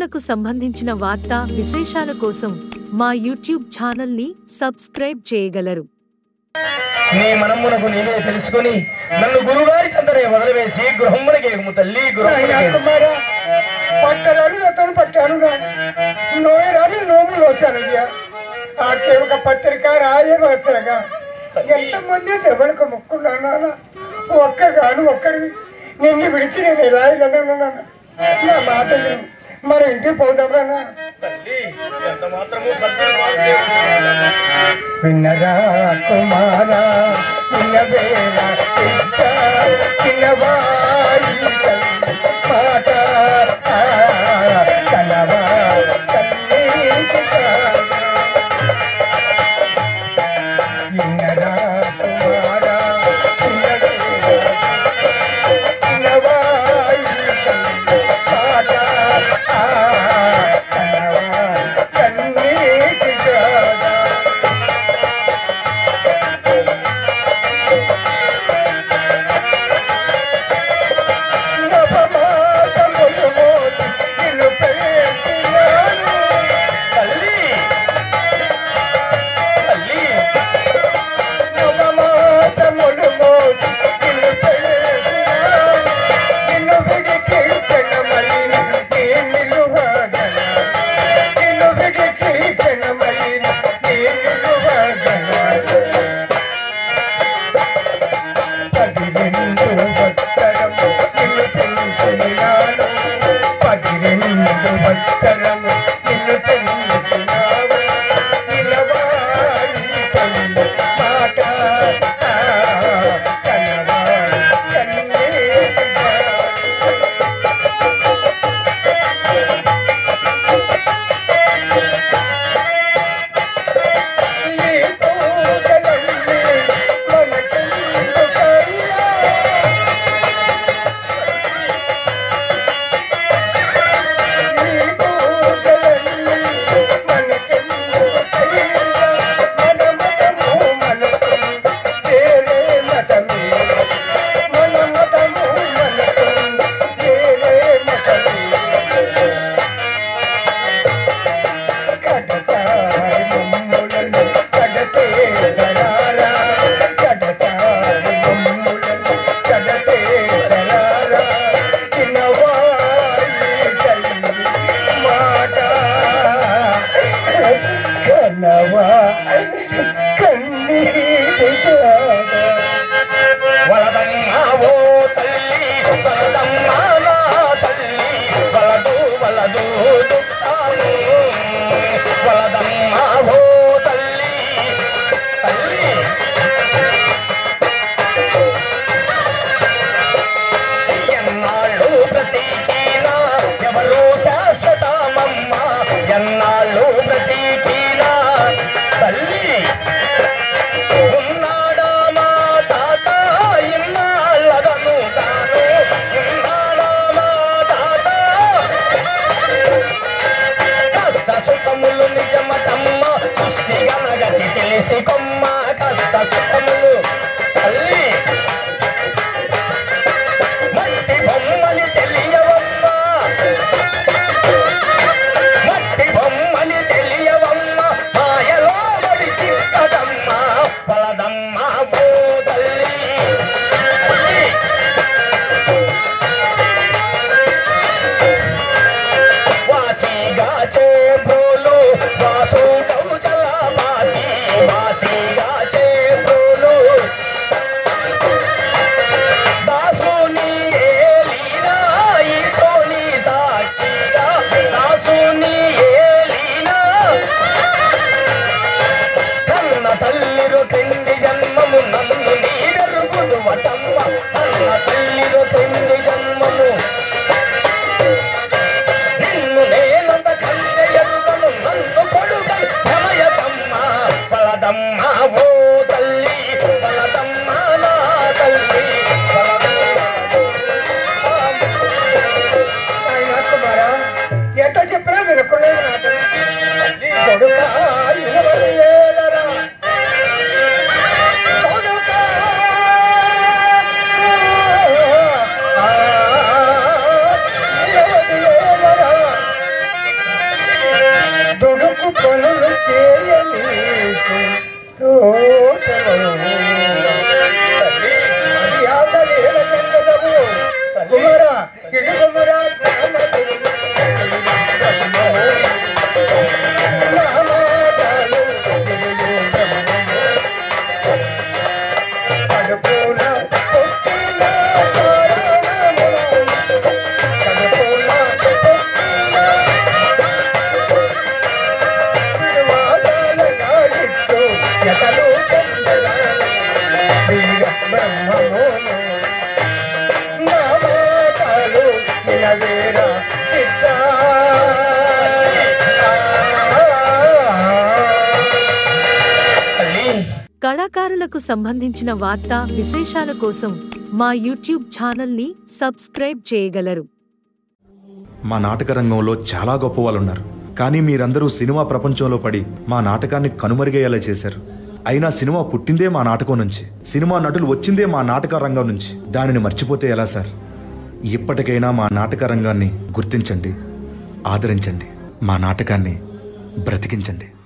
చిన్నారులకు సంబంధించిన వార్తా విశేషాల కోసం మా యూట్యూబ్ ఛానల్ని సబ్స్క్రైబ్ చేయగలరు నీ మనమ్మునకు నీవే తెలుసుకొని నన్ను గురుగారి చందనే వదిలివేసి గృహమునకి ఎగుము తల్లి గృహమునకి కుమారా పట్టరాలు రథం పట్టాను నోయరాని నోములు వచ్చానయ్యా ఆ కేవక పత్రిక రాజవత్సరగా ఎంతమంది దెబ్బలకు మొక్కున్నాను నాన్న ఒక్కగాను ఒక్కడివి నిన్ను విడిచి నేను ఎలా వెళ్ళను నాన్న నా మాట విను. మన ఇంటికి పోదాం నాన్న తల్లి ఎంత మాత్రము సద్గురు వాక్యం. విన్నరా కుమారా విన్నవేరా చిత్త చిన్నవాయి తల్లి మాట ఆ, కలవా తల్లి విన్నరా కుమారా విన్నవేరా చిన్నవాయి తల్లి మాట ఆ, కలవా తల్లి చిన్నవాయి తల్లి తల్లి పదిరెండు వత్సరము నిన్ను పెంచినాను పదిరెండు వత్సరము నిన్ను పెంచినావు నిలవాయి తల్లి మాట ఆ, కలవాయి కన్నీటిగా. ఈ పూజలన్నీ మనకెందుకయ్యా? బ్రహ్మము నా మాటలు వినవేరా చిత్త తల్లి కళాకారులకు సంబంధించిన వార్తా విశేషాల కోసం మా యూట్యూబ్ ఛానల్ని సబ్స్క్రైబ్ చేయగలరు మా నాటక రంగంలో చాలా గొప్ప వాళ్ళు ఉన్నారు కానీ మీరందరూ సినిమా ప్రపంచంలో పడి మా నాటకాన్ని కనుమరుగయ్యేలా చేశారు అయినా సినిమా పుట్టిందే మా నాటకం నుంచి సినిమా నటులు వచ్చిందే మా నాటక రంగం నుంచి దానిని మర్చిపోతే ఎలా సార్ ఇప్పటికైనా మా నాటక రంగాన్ని గుర్తించండి ఆదరించండి మా నాటకాన్ని బ్రతికించండి